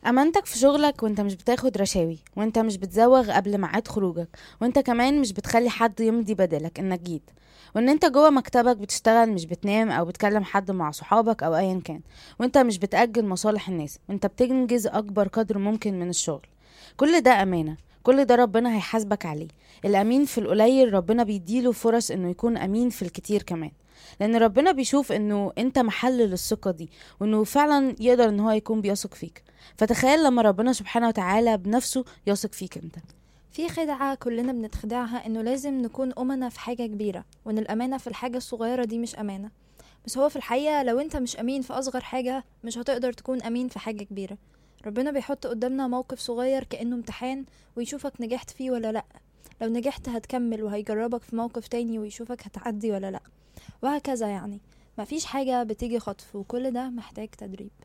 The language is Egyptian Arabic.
امانتك في شغلك وانت مش بتاخد رشاوي وانت مش بتزوغ قبل ميعاد خروجك وانت كمان مش بتخلي حد يمضي بدلك انك جيت وان انت جوه مكتبك بتشتغل مش بتنام او بتكلم حد مع صحابك او ايا كان وانت مش بتأجل مصالح الناس وانت بتنجز اكبر قدر ممكن من الشغل كل ده امانة كل ده ربنا هيحاسبك عليه الامين في القليل ربنا بيديله فرص انه يكون امين في الكتير كمان لان ربنا بيشوف انه انت محل للثقة دي وانه فعلا يقدر ان هو يكون بيثق فيك فتخيل لما ربنا سبحانه وتعالى بنفسه يثق فيك انت في خدعة كلنا بنتخدعها إنه لازم نكون أمنا في حاجة كبيرة وإن الأمانة في الحاجة الصغيرة دي مش أمانة بس هو في الحقيقة لو أنت مش أمين في أصغر حاجة مش هتقدر تكون أمين في حاجة كبيرة ربنا بيحط قدامنا موقف صغير كأنه امتحان ويشوفك نجحت فيه ولا لأ لو نجحت هتكمل وهيجربك في موقف تاني ويشوفك هتعدي ولا لأ وهكذا يعني مفيش حاجة بتيجي خطف وكل ده محتاج تدريب